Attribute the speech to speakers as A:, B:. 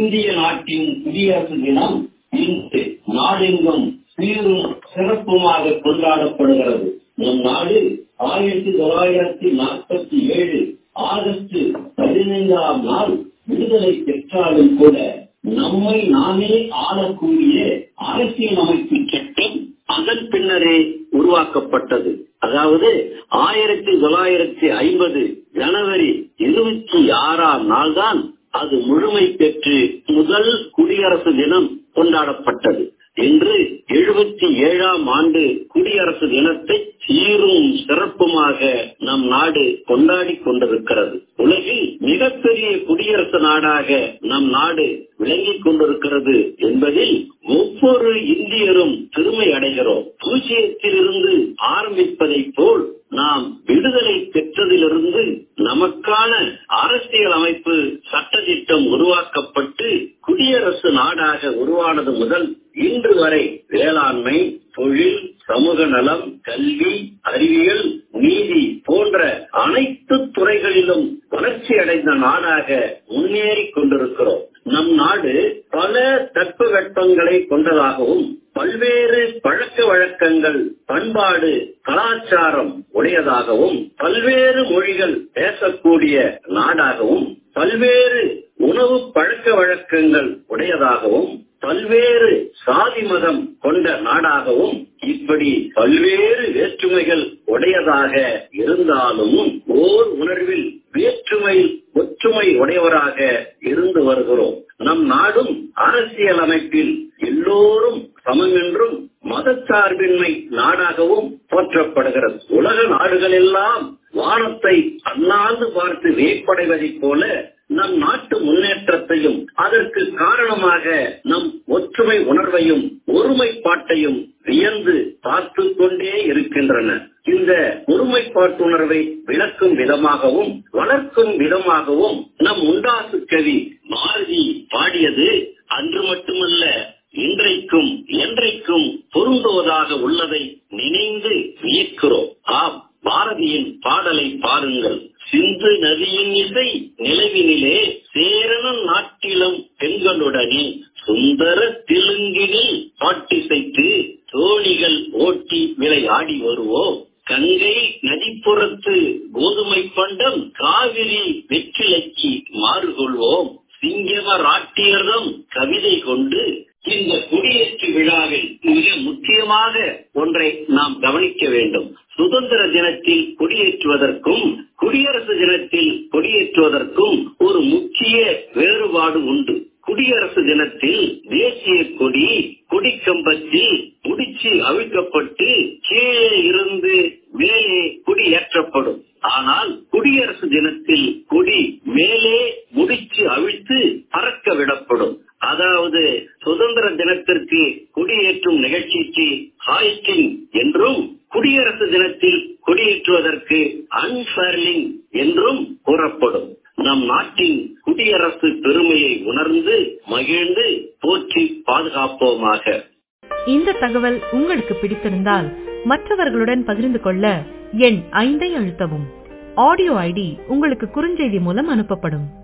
A: இந்திய நாட்டின் குடியரசு தினம் இன்று நாடெங்கும் சீரும் சிறப்புமாக கொண்டாடப்படுகிறது நம் நாடு ஆயிரத்தி தொள்ளாயிரத்தி நாற்பத்தி ஏழு ஆகஸ்ட் பதினைந்தாம் நாள் விடுதலை பெற்றாலும் கூட நம்மை நாமே ஆளக்கூடிய அரசியல் அமைப்பு சட்டம் அதன் பின்னரே உருவாக்கப்பட்டது அதாவது ஆயிரத்தி தொள்ளாயிரத்தி ஐம்பது ஜனவரி இருபத்தி ஆறாம் நாள்தான் அது முழுமை பெற்று முதல் குடியரசு தினம் கொண்டாடப்பட்டது இன்று எழுபத்தி ஏழாம் ஆண்டு குடியரசு தினத்தை சீரும் சிறப்புமாக நம் நாடு கொண்டாடி கொண்டிருக்கிறது உலகில் மிகப்பெரிய குடியரசு நாடாக நம் நாடு விளங்கிக் கொண்டிருக்கிறது என்பதில் ஒவ்வொரு இந்தியரும் பெருமை அடைகிறோம் பூஜ்ஜியத்திலிருந்து ஆரம்பிப்பதை போல் நாம் விடுதலை பெற்றதிலிருந்து நமக்கான அரசியல் அமைப்பு சட்டத்திட்டம் உருவாக்கப்பட்டு குடியரசு நாடாக உருவானது முதல் இன்று வரை வேளாண்மை தொழில் சமூக நலம் கல்வி அறிவியல் நீதி போன்ற அனைத்து துறைகளிலும் வளர்ச்சி அடைந்த நாடாக முன்னேறி கொண்டிருக்கிறோம் நம் நாடு பல தட்பவெப்பங்களை கொண்டதாகவும் பல்வேறு பழக்க வழக்கங்கள் பண்பாடு கலாச்சாரம் உடையதாகவும் பல்வேறு மொழிகள் பேசக்கூடிய நாடாகவும் பல்வேறு உணவு பழக்க வழக்கங்கள் உடையதாகவும் பல்வேறு சாதி மதம் கொண்ட நாடாகவும் இப்படி பல்வேறு வேற்றுமைகள் உடையதாக இருந்தாலும் ஓர் உணர்வில் வேற்றுமை ஒற்றுமை உடையவராக இருந்து வருகிறோம் நம் நாடும் அரசியல் அமைப்பில் எல்லோரும் சமம் என்றும் மதச்சார்பின்மை நாடாகவும் போற்றப்படுகிறது உலக நாடுகள் எல்லாம் வானத்தை அண்ணாந்து பார்த்து வேப்படைவதைப் போல நம் நாட்டு முன்னேற்றத்தையும் அதற்கு காரணமாக நம் ஒற்றுமை உணர்வையும் ஒருமைப்பாட்டையும் வியந்து பார்த்து கொண்டே இருக்கின்றன இந்த ஒருமைப்பாட்டுணர்வை விளக்கும் விதமாகவும் வளர்க்கும் விதமாகவும் நம் உண்டாசு கவி பாரதி பாடியது அன்று மட்டுமல்ல இன்றைக்கும் என்றைக்கும் பொருந்துவதாக உள்ளதை நினைந்து வியக்கிறோம் ஆம் பாரதியின் பாடலை பாருங்கள் சிந்து நதியின் இசை நிலவினிலே சேரணன் நாட்டிலும் பெண்களுடனே சுந்தர தெலுங்கினில் பாட்டிசைத்து தோணிகள் ஓட்டி விளையாடி வருவோம் கங்கை நதிப்புறத்து கோதுமை பண்டம் காவிரி வெற்றிலைக்கு மாறுகொள்வோம் சிங்கம ராட்டியர்தம் கவிதை கொண்டு இந்த குடியேற்று விழாவில் மிக முக்கியமாக ஒன்றை நாம் கவனிக்க வேண்டும் சுதந்திர தினத்தில் கொடியேற்றுவதற்கும் குடியரசு தினத்தில் கொடியேற்றுவதற்கும் ஒரு முக்கிய வேறுபாடு உண்டு குடியரசு தினத்தில் தேசிய கொடி கொடிக்கம்பத்தில் முடிச்சு அவிழ்க்கப்பட்டு கீழே இருந்து மேலே கொடி ஏற்றப்படும் ஆனால் குடியரசு தினத்தில் கொடி மேலே முடிச்சு அவிழ்த்து பறக்க விடப்படும் அதாவது சுதந்திர தினத்திற்கு கொடியேற்றும் நிகழ்ச்சிக்கு ஹாய்கிங் என்றும் குடியரசு தினத்தில் கொடியேற்றுவதற்கு அன்ஃபர்லிங் என்றும் கூறப்படும் நம் நாட்டின் குடியரசு பெருமையை உணர்ந்து மகிழ்ந்து போற்றி பாதுகாப்போமாக
B: இந்த தகவல் உங்களுக்கு பிடித்திருந்தால் மற்றவர்களுடன் பகிர்ந்து கொள்ள எண் ஐந்தை அழுத்தவும் ஆடியோ ஐடி உங்களுக்கு குறுஞ்செய்தி மூலம் அனுப்பப்படும்